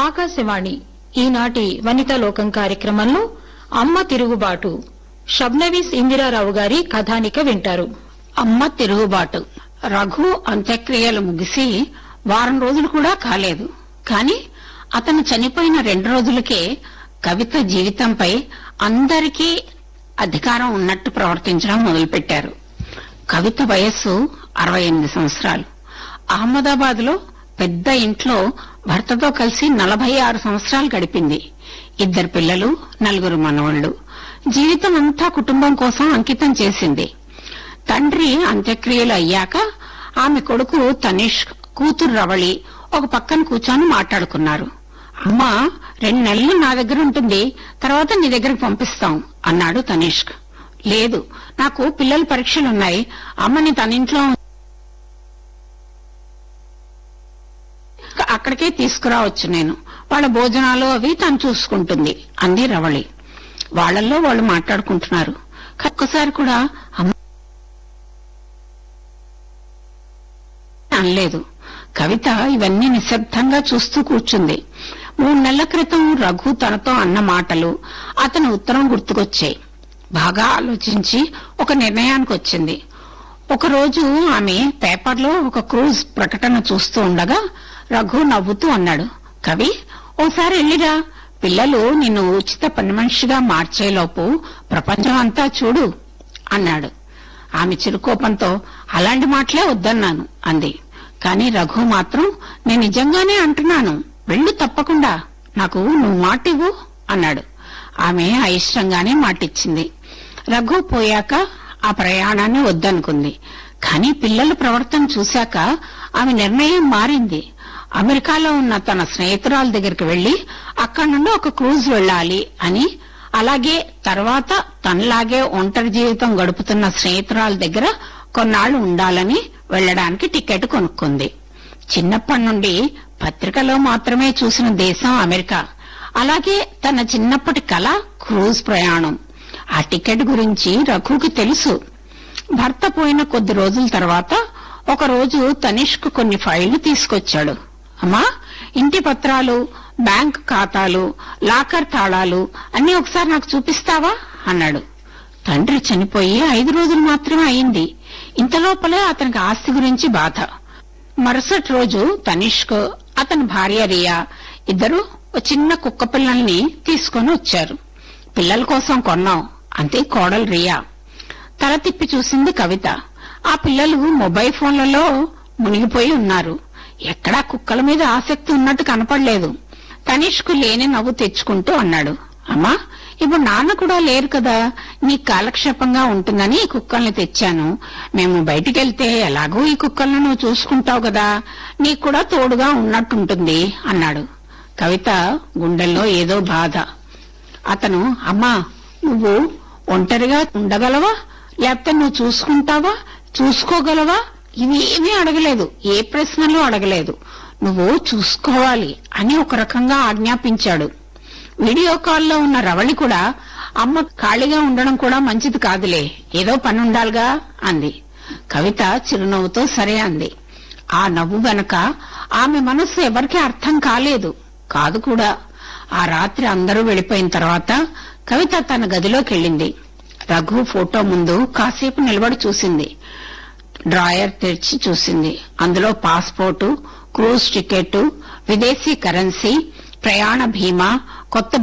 ఆకాశవాణి ఈనాటి వనితా లోకం కార్యక్రమంలో అమ్మ తిరుగుబాటు షబ్నవీస్ ఇందిరారావు గారి కథానిక వింటారు అమ్మ తిరుగుబాటు రఘు అంత్యక్రియలు ముగిసి వారం రోజులు కూడా కాలేదు కాని అతను చనిపోయిన రెండు రోజులకే కవిత జీవితంపై అందరికీ అధికారం ఉన్నట్టు ప్రవర్తించడం మొదలుపెట్టారు కవిత వయస్సు అరవై ఎనిమిది సంవత్సరాలు అహ్మదాబాద్ లో పెద్ద ఇంట్లో భర్తతో కలిసి నలభై ఆరు సంవత్సరాలు గడిపింది ఇద్దరు పిల్లలు నలుగురు మనవళ్లు జీవితం అంతా కుటుంబం కోసం అంకితం చేసింది తండ్రి అంత్యక్రియలు అయ్యాక ఆమె కొడుకు తనిష్ కూతురు రవళి ఒక పక్కన కూర్చొని మాట్లాడుకున్నారు అమ్మ రెండు నెలలు నా దగ్గర ఉంటుంది తర్వాత నీ దగ్గరకు పంపిస్తాం అన్నాడు తనిష్క్ లేదు నాకు పిల్లల పరీక్షలున్నాయి అమ్మని తన ఇంట్లో అక్కడికే తీసుకురావచ్చు నేను వాళ్ళ భోజనాలు అవి తను చూసుకుంటుంది అంది రవళి వాళ్ళల్లో వాళ్ళు మాట్లాడుకుంటున్నారు ఒక్కసారి కూడా అమ్మ అనలేదు కవిత ఇవన్నీ నిశ్శబ్దంగా చూస్తూ కూర్చుంది మూడు నెలల క్రితం రఘు తనతో అన్న మాటలు అతని ఉత్తరం గుర్తుకొచ్చాయి బాగా ఆలోచించి ఒక నిర్ణయానికి వచ్చింది ఒకరోజు ఆమె పేపర్లో ఒక క్రూజ్ ప్రకటన చూస్తూ ఉండగా రఘు నవ్వుతూ అన్నాడు కవి ఓసారి వెళ్ళిరా పిల్లలు నిన్ను ఉచిత పని మనిషిగా మార్చేలోపు ప్రపంచం అంతా చూడు అన్నాడు ఆమె చిరుకోపంతో అలాంటి మాటలే వద్దన్నాను అంది కాని రఘు మాత్రం నేను నిజంగానే అంటున్నాను వెళ్ళు తప్పకుండా నాకు నువ్వు మాటివ్వు అన్నాడు ఆమె అయిష్టంగానే మాటిచ్చింది రఘు పోయాక ఆ ప్రయాణాన్ని వద్దనుకుంది కాని పిల్లల ప్రవర్తన చూశాక ఆమె నిర్ణయం మారింది అమెరికాలో ఉన్న తన స్నేహితురాల దగ్గరికి వెళ్లి అక్కడి నుండి ఒక క్రూజ్ వెళ్ళాలి అని అలాగే తర్వాత తనలాగే ఒంటరి జీవితం గడుపుతున్న స్నేహితురాల దగ్గర కొన్నాళ్లు ఉండాలని వెళ్లడానికి టికెట్ కొనుక్కుంది చిన్నప్పటి నుండి పత్రికలో మాత్రమే చూసిన దేశం అమెరికా అలాగే తన చిన్నప్పటి కళ క్రూజ్ ప్రయాణం ఆ టికెట్ గురించి రఘుకి తెలుసు భర్త పోయిన కొద్ది రోజుల తర్వాత ఒక రోజు తనిష్క్ కొన్ని ఫైళ్లు తీసుకొచ్చాడు అమ్మా ఇంటి పత్రాలు బ్యాంక్ ఖాతాలు లాకర్ తాళాలు అన్ని ఒకసారి నాకు చూపిస్తావా అన్నాడు తండ్రి చనిపోయి ఐదు రోజులు మాత్రమే అయింది ఇంతలోపలే అతనికి ఆస్తి గురించి బాధ మరుసటి రోజు తనిష్క్ అతని భార్య రియా ఇద్దరు ఓ చిన్న కుక్క పిల్లల్ని తీసుకొని వచ్చారు పిల్లల కోసం కొన్నాం అంతే కోడలు రియా తల తిప్పి చూసింది కవిత ఆ పిల్లలు మొబైల్ ఫోన్లలో మునిగిపోయి ఉన్నారు ఎక్కడా కుక్కల మీద ఆసక్తి ఉన్నట్టు కనపడలేదు తనిష్కు లేని నవ్వు తెచ్చుకుంటూ అన్నాడు అమ్మా ఇప్పుడు నాన్న కూడా లేరు కదా నీ కాలక్షేపంగా ఉంటుందని ఈ కుక్కల్ని తెచ్చాను మేము బయటికెళ్తే ఎలాగో ఈ కుక్కలను నువ్వు చూసుకుంటావు కదా నీకు కూడా తోడుగా ఉన్నట్టుంటుంది అన్నాడు కవిత గుండెల్లో ఏదో బాధ అతను అమ్మా నువ్వు ఒంటరిగా ఉండగలవా లేకపోతే నువ్వు చూసుకుంటావా చూసుకోగలవా ఇవి ఏమీ అడగలేదు ఏ ప్రశ్నలు అడగలేదు నువ్వు చూసుకోవాలి అని ఒక రకంగా ఆజ్ఞాపించాడు వీడియో కాల్లో ఉన్న రవళి కూడా అమ్మ ఖాళీగా ఉండడం కూడా మంచిది కాదులే ఏదో పని ఉండాలిగా అంది కవిత చిరునవ్వుతో సరే అంది ఆ నవ్వు వెనక ఆమె మనస్సు ఎవరికీ అర్థం కాలేదు కాదు కూడా ఆ రాత్రి అందరూ వెళ్లిపోయిన తర్వాత కవిత తన గదిలోకి వెళ్ళింది రఘు ఫోటో ముందు కాసేపు నిలబడి చూసింది డ్రాయర్ తెరిచి చూసింది అందులో పాస్పోర్టు క్రూజ్ టికెట్ విదేశీ కరెన్సీ ప్రయాణ బీమా కొత్త